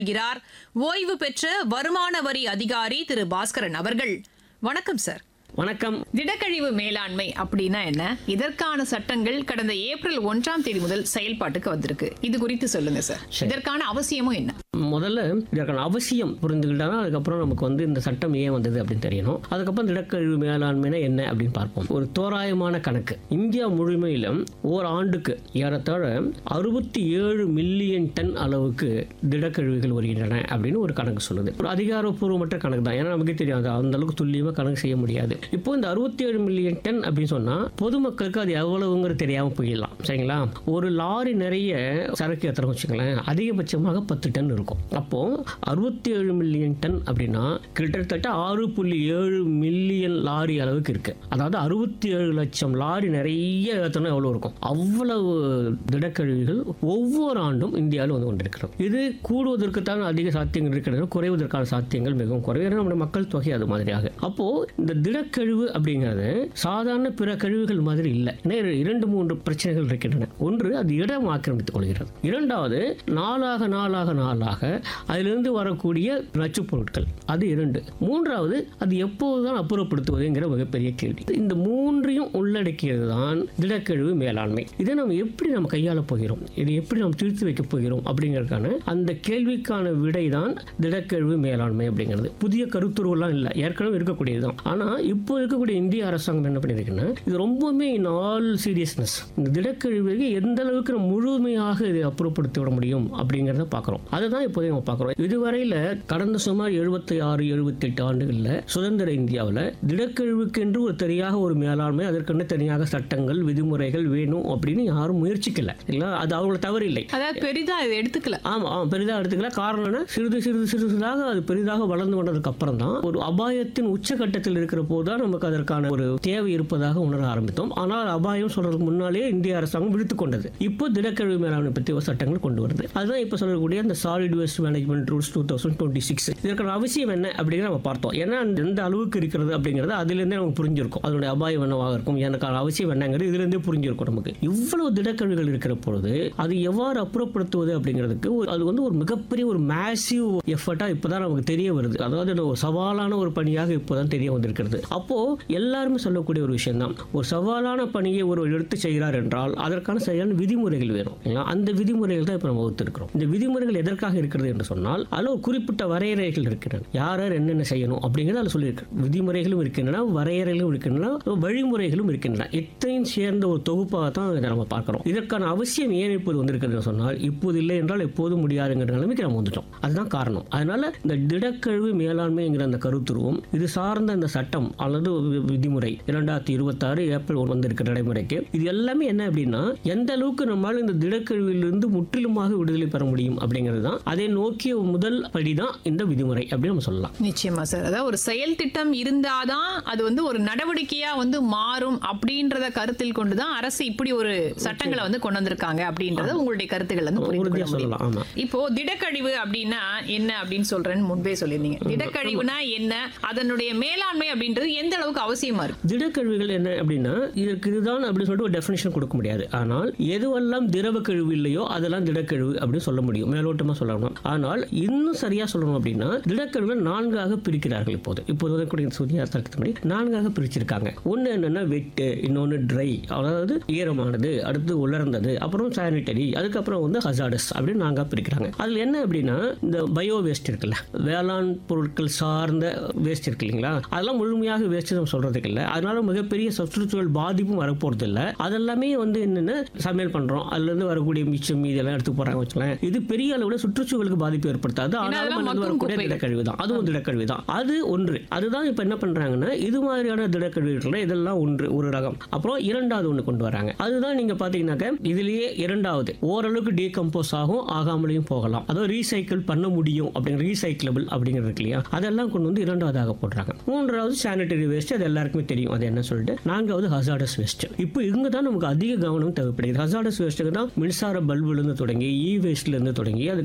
இருக்கிறார் ஓய்வு பெற்ற வருமான வரி அதிகாரி திரு பாஸ்கரன் அவர்கள் வணக்கம் சார் வணக்கம் திடக்கழிவு மேலாண்மை அப்படின்னா என்ன இதற்கான சட்டங்கள் கடந்த ஏப்ரல் ஒன்றாம் தேதி முதல் செயல்பாட்டுக்கு வந்திருக்கு இது குறித்து சொல்லுங்க சார் இதற்கான அவசியமும் என்ன முதல்ல இதற்கான அவசியம் புரிந்துக்கிட்டா அதுக்கப்புறம் நமக்கு வந்து இந்த சட்டம் ஏன் வந்தது அப்படின்னு தெரியணும் அதுக்கப்புறம் திடக்கழிவு மேலாண்மைனா என்ன அப்படின்னு பார்ப்போம் ஒரு தோராயமான கணக்கு இந்தியா முழுமையிலும் ஓர் ஆண்டுக்கு ஏறத்தாழ அறுபத்தி ஏழு மில்லியன் டன் அளவுக்கு திடக்கழிவுகள் வருகின்றன அப்படின்னு ஒரு கணக்கு சொல்லுது ஒரு அதிகாரப்பூர்வமற்ற கணக்கு தான் ஏன்னா நமக்கே தெரியும் அது அந்த அளவுக்கு துல்லியமாக கணக்கு செய்ய முடியாது இப்போ இந்த அறுபத்தி ஏழு மில்லியன் டன் அப்படின்னு சொன்னா பொதுமக்களுக்கு அது எவ்வளவுங்கிறது தெரியாம போயிடலாம் சரிங்களா ஒரு லாரி நிறைய சரக்கு ஏற்றுறோம் வச்சுங்களேன் அதிகபட்சமாக பத்து டன் இருக்கும் அப்போ அறுபத்தி ஏழு மில்லியன் டன் அப்படின்னா கிட்டத்தட்ட ஆறு புள்ளி ஏழு மில்லியன் லாரி அளவுக்கு இருக்கு அதாவது அறுபத்தி ஏழு லட்சம் லாரி நிறைய ஏற்றணும் எவ்வளவு இருக்கும் அவ்வளவு திடக்கழிவுகள் ஒவ்வொரு ஆண்டும் இந்தியாவில் வந்து கொண்டிருக்கிறோம் இது கூடுவதற்கு தான் அதிக சாத்தியங்கள் இருக்கிறது குறைவதற்கான சாத்தியங்கள் மிகவும் குறைவு ஏன்னா நம்முடைய மக்கள் தொகை அது மாதிரியாக அப்போ இந்த திடக்கழிவு அப்படிங்கிறது சாதாரண பிற கழிவுகள் மாதிரி இல்லை நேரு இரண்டு மூன்று பிரச்சனைகள் இருக்கின்றன ஒன்று அது இடம் ஆக்கிரமித்துக் கொள்கிறது இரண்டாவது நாளாக நாளாக நாளாக அதிலிருந்து வரக்கூடிய நச்சுப் பொருட்கள் அது இரண்டு மூன்றாவது அது எப்போதுதான் அப்புறப்படுத்துவதுங்கிற மிகப்பெரிய கேள்வி இந்த மூன்றையும் உள்ளடக்கியது தான் திடக்கழிவு மேலாண்மை இதை நம்ம எப்படி நம்ம கையாள போகிறோம் இதை எப்படி நம்ம தீர்த்து வைக்க போகிறோம் அப்படிங்கிறதுக்கான அந்த கேள்விக்கான விடை தான் திடக்கழிவு மேலாண்மை அப்படிங்கிறது புதிய கருத்துருவெல்லாம் இல்லை ஏற்கனவே இருக்கக்கூடியது தான் ஆனால் இப்போ இருக்கக்கூடிய இந்திய அரசாங்கம் என்ன பண்ணியிருக்குன்னா இது ரொம்பவுமே இன் ஆல் சீரியஸ்னஸ் இந்த திடக்கழிவை எந்த அளவுக்கு நம்ம முழுமையாக இதை அப்புறப்படுத்தி விட முடியும் அப்படிங்கிறத பார்க்குறோம் அதை தான் இப்போதைக்கு நம்ம பார்க்குறோம் இதுவரையில் கடந்த சுமார் எழுபத்தி ஆறு எழுபத்தி எட்டு ஆண்டுகளில் சுதந்திர இந்தியாவில் திடக்கழிவுக்கென்று ஒரு தெரியாக ஒரு மேலாண்மை அதற்கென்று தனியாக சட்டங்கள் விதிமுறைகள் வேணும் அப்படின்னு யாரும் முயற்சிக்கல இல்லை அது அவங்கள தவறு இல்லை அதாவது பெரிதா இதை எடுத்துக்கல ஆமா ஆமா பெரிதாக எடுத்துக்கல காரணம் என்ன சிறிது சிறிது சிறிதாக அது பெரிதாக வளர்ந்து வந்ததுக்கு அப்புறம் தான் ஒரு அபாயத்தின் உச்சகட்டத்தில் இருக்கிற போது தான் நமக்கு அதற்கான ஒரு தேவை இருப்பதாக உணர ஆரம்பித்தோம் ஆனால் அபாயம் சொல்றதுக்கு முன்னாலே இந்திய அரசாங்கம் விடுத்துக் கொண்டது இப்போ திடக்கழிவு மேலாண்மை பற்றி ஒரு சட்டங்கள் கொண்டு வருது அதுதான் இப்போ சொல்லக்கூடிய அந்த solid waste management rules two thousand twenty six இதற்கான அவசியம் என்ன அப்படிங்கிற நம்ம பார்த்தோம் ஏன்னா அந்த எந்த அளவுக்கு இருக்கிறது அப்படிங்கிறது அதுலேருந்தே நமக்கு புரிஞ்சிருக்கும் அதனுடைய அபாயம் என்னவாக இருக்கும் எனக்கான அவசியம் என்னங்கிறது இதுலேருந்தே புரிஞ்சிருக்கும் நமக்கு இவ்வளவு திடக்கழிவுகள் இருக்கிற பொழுது அது எவ்வாறு அப்புறப்படுத்துவது அப்படிங்கிறதுக்கு ஒரு- அது வந்து ஒரு மிகப்பெரிய ஒரு மேசிவ் எஃபர்ட்டாக இப்போதான் நமக்கு தெரிய வருது அதாவது இது ஒரு சவாலான ஒரு பணியாக இப்போதான் தெரிய வந்திருக்கிறது அப்போ எல்லாருமே சொல்லக்கூடிய ஒரு விஷயம் தான் ஒரு சவாலான பணியை ஒருவர் எடுத்து செய்கிறார் என்றால் அதற்கான சரியான விதிமுறைகள் வேணும் இல்லைங்களா? அந்த விதிமுறைகள் தான் இப்போ நம்ம வகுத்திருக்கிறோம் இந்த விதிமுறைகள் எதற்காக இருக்கிறது என்று சொன்னால் அதில் ஒரு குறிப்பிட்ட வரையறைகள் இருக்கின்றன யார் யார் என்னென்ன செய்யணும் அப்படிங்கிறது அதில் சொல்லியிருக்கு விதிமுறைகளும் இருக்கின்றன வரையறைகளும் இருக்கின்றன வழிமுறைகளும் இருக்கின்றன இத்தையும் சேர்ந்த ஒரு தொகுப்பாக தான் இதை நம்ம பார்க்கிறோம் இதற்கான அவசியம் ஏன் இப்போது வந்திருக்கிறது சொன்னால் இப்போது இல்லை என்றால் எப்போதும் முடியாதுங்கிற நிலைமைக்கு நம்ம வந்துட்டோம் அதுதான் காரணம் அதனால இந்த திடக்கழிவு மேலாண்மைங்கிற அந்த கருத்துருவம் இது சார்ந்த அந்த சட்டம் அல்லது வி- விதிமுறை இரண்டாயிரத்தி இருபத்தாறு ஏப்ரல் ஒன்று வந்திருக்கிற நடைமுறைக்கு இது எல்லாமே என்ன அப்படின்னா எந்த அளவுக்கு நம்மால் இந்த திடக்கழிவிலிருந்து முற்றிலுமாக விடுதலை பெற முடியும் அப்படிங்கிறது தான் அதை நோக்கிய முதல் படி தான் இந்த விதிமுறை அப்படின்னு நம்ம சொல்லலாம் நிச்சயமா சார் அதாவது ஒரு செயல் திட்டம் இருந்தாதான் அது வந்து ஒரு நடவடிக்கையா வந்து மாறும் அப்படின்றத கருத்தில் கொண்டுதான் அரசு இப்படி ஒரு சட்டங்களை வந்து கொண்டு வந்திருக்காங்க அப்படின்றத உங்களுடைய கருத்துக்கள் வந்து புரிந்து கொள்ள உறுதியா முடியும் சொல்லலாம் ஆமா இப்போ திடக்கழிவு அப்படின்னா என்ன அப்படின்னு சொல்றேன்னு முன்பே சொல்லியிருந்தீங்க திடக்கழிவுனா என்ன அதனுடைய மேலாண்மை அப்படின்றது எந்த அளவுக்கு அவசியமா இருக்கு திடக்கழிவுகள் என்ன அப்படின்னா இதற்கு இதுதான் அப்படின்னு சொல்லிட்டு ஒரு டெஃபினேஷன் கொடுக்க முடியாது ஆனால் எதுவெல்லாம் திரவ கழிவு இல்லையோ அதெல்லாம் திடக்கழிவு அப்படின்னு சொல்ல முடியும் மேலோட்டமா சொல்லணும் ஆனால் இன்னும் சரியா சொல்லணும் அப்படின்னா திடக்கழிவுகள் நான்காக பிரிக்கிறார்கள் இப்போது இப்போது வரக்கூடிய சுதியா சட்டத்தின்படி நான்காக பிரிச்சிருக்காங்க ஒன்று என்னன்னா வெட்டு இன்னொன்று ட்ரை அதாவது ஈரமானது அடுத்து உலர்ந்தது அப்புறம் சானிட்டரி அதுக்கப்புறம் வந்து ஹசாடஸ் அப்படின்னு நான்காக பிரிக்கிறாங்க அதில் என்ன அப்படின்னா இந்த பயோ வேஸ்ட் இருக்குல்ல வேளாண் பொருட்கள் சார்ந்த வேஸ்ட் இருக்கு இல்லைங்களா அதெல்லாம் முழுமையாக வேஸ்ட் நம்ம சொல்றதுக்கு இல்லை அதனால மிகப்பெரிய சுற்றுச்சூழல் பாதிப்பும் வரப்போறது இல்லை அதெல்லாமே வந்து என்னென்ன சமையல் பண்றோம் அதுல இருந்து வரக்கூடிய மிச்சம் மீதி எல்லாம் எடுத்து போறாங்க வச்சுக்கலாம் இது பெரிய அளவில் சுற்றுச்சூழலுக்கு பாதிப்பு ஏற்படுத்தாது ஆனாலும் அதெல்லாம் அதுல இருந்து மக்கும் வரக்கூடிய குப்பைகள். திடக்கழிவு தான் அதுவும் திடக்கழிவு தான் அது ஒன்று அதுதான் இப்போ என்ன பண்றாங்கன்னா இது மாதிரியான திடக்கழிவுகள் இதெல்லாம் ஒன்று ஒரு ரகம் அப்புறம் இரண்டாவது ஒன்று கொண்டு வராங்க அதுதான் நீங்க பாத்தீங்கன்னாக்க இதுலயே இரண்டாவது ஓரளவுக்கு டீகம்போஸ் ஆகும் ஆகாமலையும் போகலாம் அதாவது ரீசைக்கிள் பண்ண முடியும் அப்படிங்கிற ரீசைக்கிளபிள் அப்படிங்கிறது இருக்கு இல்லையா அதெல்லாம் கொண்டு வந்து இரண்டாவதாக போடுறாங்க மூன்றாவது சானிட்டரி வேஸ்ட் அது எல்லாருக்குமே தெரியும் அது என்ன சொல்லிட்டு நான்காவது ஹசாடஸ் வேஸ்ட் இப்போ இங்க தான் நமக்கு அதிக கவனம் தேவைப்படுகிறது ஹசாடஸ் வேஸ்ட்டுக்கு தான் மின்சார பல்புலேருந்து தொடங்கி இ வேஸ்ட்லேருந்து தொடங்கி அதுக்கப்புறம்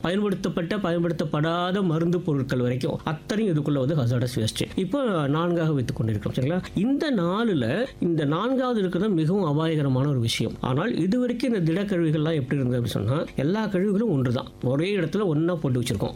பயன்படுத்தப்பட்ட பயன்படுத்தப்படாத மருந்து பொருட்கள் வரைக்கும் அத்தனையும் இதுக்குள்ள வந்து ஹசார்டஸ் வேஸ்ட் இப்போ நான்காக வைத்துக் கொண்டிருக்கிறோம் சரிங்களா இந்த நாலுல இந்த நான்காவது இருக்கிறது மிகவும் அபாயகரமான ஒரு விஷயம் ஆனால் இதுவரைக்கும் இந்த திடக்கழிவுகள்லாம் எப்படி இருந்தது அப்படின்னு சொன்னா எல்லா கழிவுகளும் ஒன்று தான் ஒரே இடத்துல ஒண்ணா போட்டு வச்சிருக்கோம்